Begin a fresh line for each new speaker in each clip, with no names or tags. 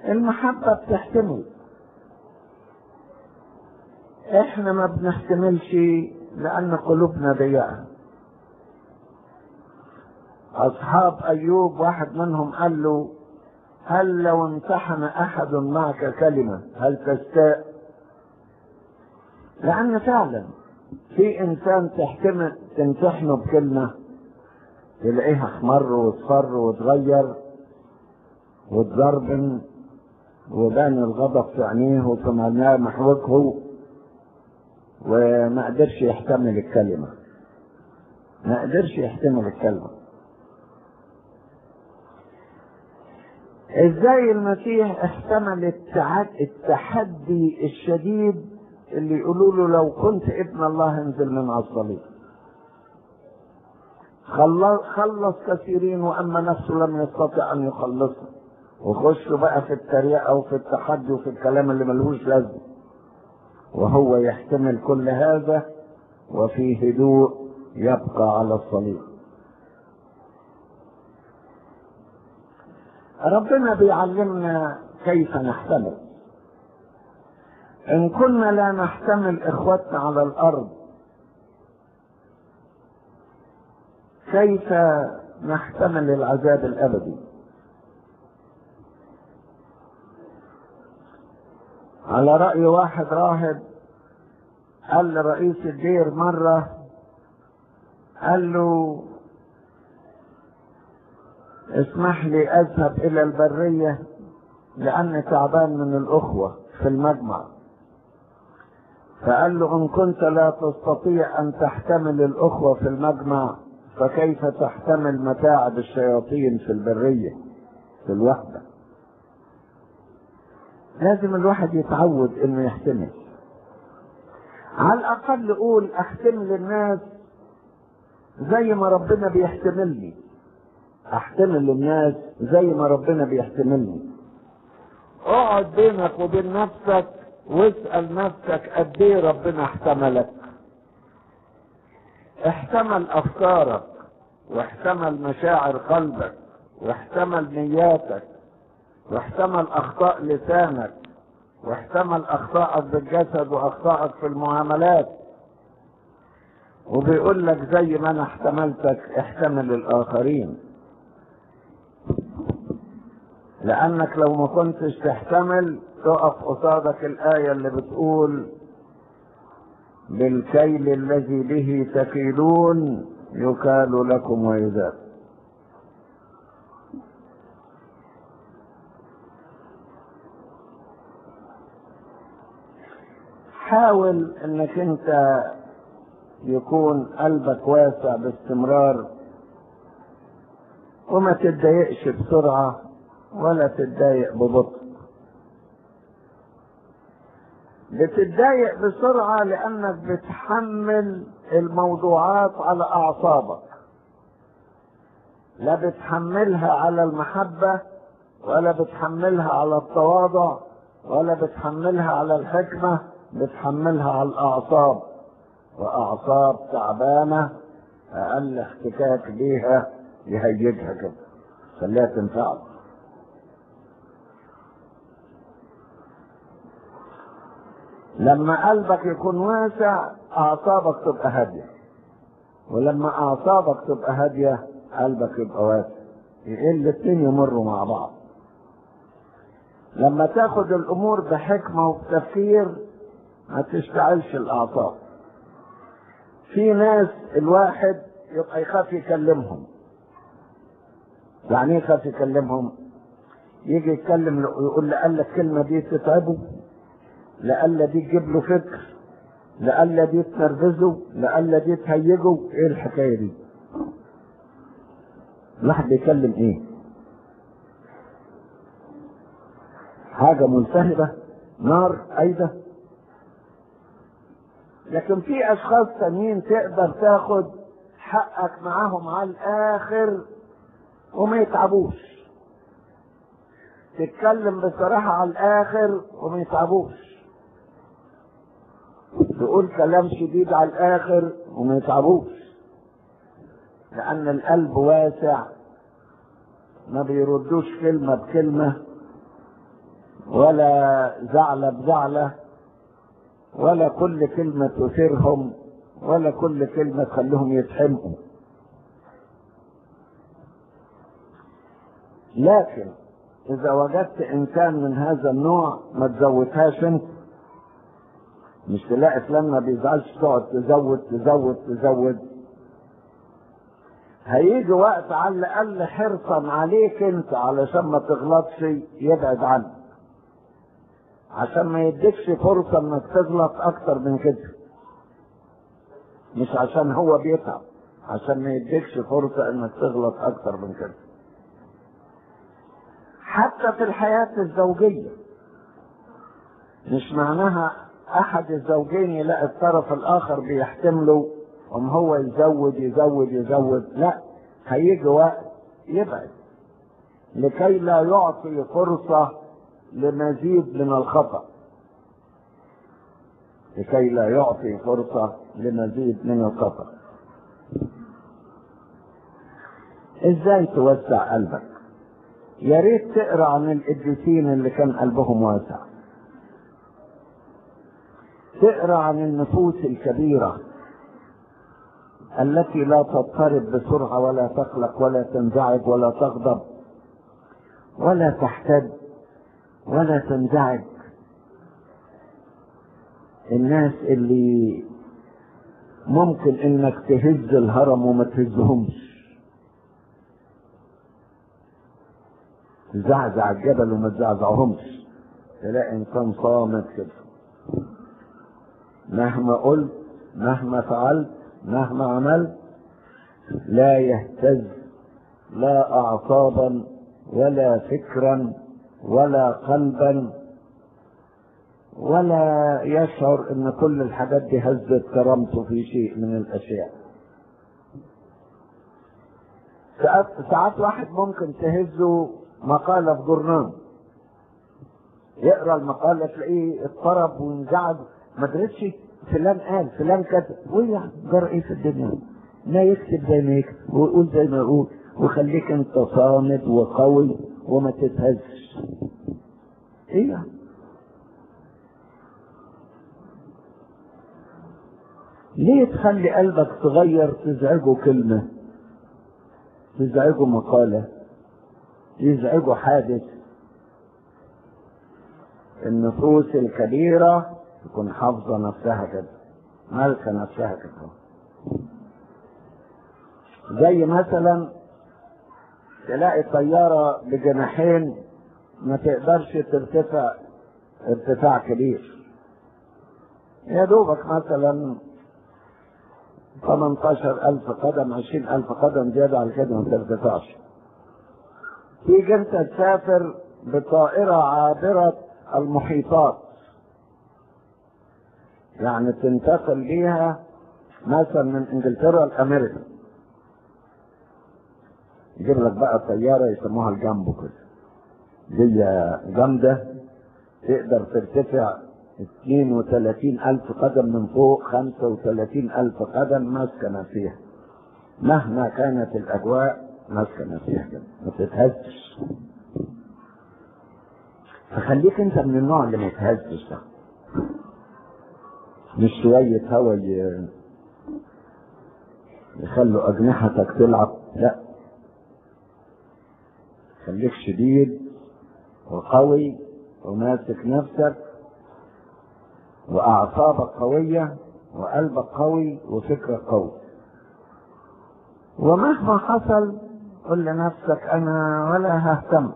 المحبة بتحتمل احنا ما بنحتملش لان قلوبنا ضيقة اصحاب ايوب واحد منهم قال له هل لو امتحن احد معك كلمة هل تستاء لان فعلا في انسان تحتمل تمتحنه بكلمة تلاقيها احمر واصفر وتغير وتضربن وبان الغضب في عينيه وفي ملامح وجهه وما قدرش يحتمل الكلمة ما قدرش يحتمل الكلمة ازاي المسيح احتمل التحدي الشديد اللي يقولوا له لو كنت ابن الله انزل من على الصليب خلص كثيرين واما نفسه لم يستطع ان يخلصه وخشوا بقى في التريقه وفي التحدي وفي الكلام اللي ملهوش لازمه وهو يحتمل كل هذا وفي هدوء يبقى على الصليب ربنا بيعلمنا كيف نحتمل ان كنا لا نحتمل اخوتنا على الارض كيف نحتمل العذاب الابدي على رأي واحد راهب قال لرئيس الدير مرة قال له اسمح لي اذهب الى البرية لاني تعبان من الاخوة في المجمع فقال له ان كنت لا تستطيع ان تحتمل الاخوة في المجمع فكيف تحتمل متاعب الشياطين في البرية في الوحدة لازم الواحد يتعود انه يحتمل على الاقل قول احتمل الناس زي ما ربنا بيحتملني احتمل الناس زي ما ربنا بيحتملني اقعد بينك وبين نفسك واسأل نفسك قد ايه ربنا احتملك احتمل افكارك واحتمل مشاعر قلبك واحتمل نياتك واحتمل اخطاء لسانك واحتمل اخطائك بالجسد واخطائك في المعاملات وبيقول لك زي ما انا احتملتك احتمل الاخرين لانك لو ما كنتش تحتمل تقف قصادك الايه اللي بتقول بالكيل الذي به تكيلون يكال لكم ويزاد حاول انك انت يكون قلبك واسع باستمرار وما تتضايقش بسرعة ولا تتضايق ببطء بتتضايق بسرعة لأنك بتحمل الموضوعات على أعصابك لا بتحملها على المحبة ولا بتحملها على التواضع ولا بتحملها على الحكمة بتحملها على الأعصاب وأعصاب تعبانة أقل احتكاك بيها يهيجها كده خليها تنفعك لما قلبك يكون واسع اعصابك تبقى هاديه ولما اعصابك تبقى هاديه قلبك يبقى واسع الاثنين يمروا مع بعض لما تاخد الامور بحكمه وبتفكير ما تشتعلش الاعصاب في ناس الواحد يبقى يخاف يكلمهم يعني ايه يخاف يكلمهم يجي يتكلم ويقول لألا الكلمة دي تتعبه لألا دي تجيب له فكر لألا دي تنرفزه لألا دي تهيجه ايه الحكاية دي الواحد بيكلم ايه حاجة ملتهبة نار أيضا لكن في أشخاص تانيين تقدر تاخد حقك معاهم على الآخر وما يتعبوش تتكلم بصراحة على الآخر وما يتعبوش تقول كلام شديد على الآخر وما يتعبوش لأن القلب واسع ما بيردوش كلمة بكلمة ولا زعلة بزعلة ولا كل كلمة تثيرهم ولا كل كلمة تخليهم يتحمقوا لكن إذا وجدت إنسان من هذا النوع ما تزودهاش أنت مش تلاقي فلان ما بيزعلش تقعد تزود تزود تزود هيجي وقت على الأقل حرصا عليك أنت علشان ما تغلطش يبعد عنك عشان ما يديكش فرصة انك تغلط اكتر من كده مش عشان هو بيتعب عشان ما يديكش فرصة انك تغلط اكتر من كده حتى في الحياة الزوجية مش معناها احد الزوجين يلاقي الطرف الاخر بيحتمله ام هو يزود يزود يزود لا هيجي وقت يبعد لكي لا يعطي فرصة لمزيد من الخطأ لكي لا يعطي فرصة لمزيد من الخطأ ازاي توسع قلبك يا ريت تقرا عن القديسين اللي كان قلبهم واسع تقرا عن النفوس الكبيره التي لا تضطرب بسرعه ولا تقلق ولا تنزعج ولا تغضب ولا تحتد ولا تنزعج الناس اللي ممكن انك تهز الهرم وما تهزهمش تزعزع الجبل وما تزعزعهمش تلاقي انسان صامت كده مهما قلت مهما فعلت مهما عملت لا يهتز لا اعصابا ولا فكرا ولا قلبا ولا يشعر ان كل الحاجات دي هزت كرامته في شيء من الاشياء ساعات ساعات واحد ممكن تهزه مقاله في جورنال يقرا المقاله تلاقيه اضطرب وانزعج ما درسش فلان قال فلان كتب ويا جرى ايه في الدنيا ما يكتب زي ما يكتب ويقول زي ما يقول وخليك انت صامد وقوي وما تتهزش ايه يعني ليه تخلي قلبك تغير تزعجه كلمة تزعجه مقالة يزعجه حادث النفوس الكبيرة تكون حافظة نفسها كده مالكة نفسها كده زي مثلا تلاقي طيارة بجناحين ما تقدرش ترتفع ارتفاع كبير يا دوبك مثلا 18 ألف قدم 20 ألف قدم زيادة على كده ما ترتفعش تيجي أنت تسافر بطائرة عابرة المحيطات يعني تنتقل بيها مثلا من انجلترا لامريكا يجيب لك بقى طيارة يسموها الجامبو كده دي جامدة تقدر ترتفع 32 ألف قدم من فوق 35 ألف قدم ماسكنة فيها مهما كانت الأجواء ماسكنة فيها كده ما تتهزش فخليك أنت من النوع اللي ما يتهزش ده مش شوية هوا يخلوا أجنحتك تلعب لا خليك شديد وقوي وماسك نفسك وأعصابك قوية وقلبك قوي وفكرك قوي ومهما حصل قل لنفسك أنا ولا ههتم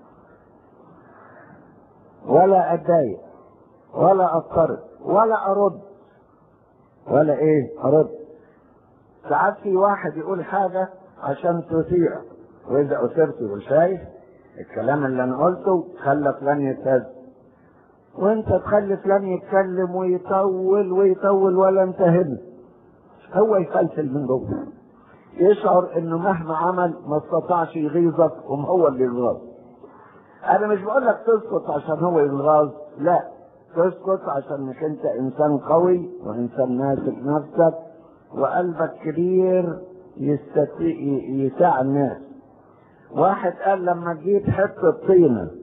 ولا أتضايق ولا أضطرب ولا أرد ولا إيه أرد ساعات في واحد يقول حاجة عشان تثير وإذا أثرت يقول شايف الكلام اللي أنا قلته خلى فلان يتهز وانت تخلي فلان يتكلم ويطول ويطول ولا انت هنا هو يفلفل من جوه يشعر انه مهما عمل ما استطاعش يغيظك وما هو اللي يغاظ انا مش بقول لك تسكت عشان هو يغاظ لا تسكت عشانك انت انسان قوي وانسان ماسك نفسك وقلبك كبير يستطيع يساع الناس واحد قال لما تجيب حته طينه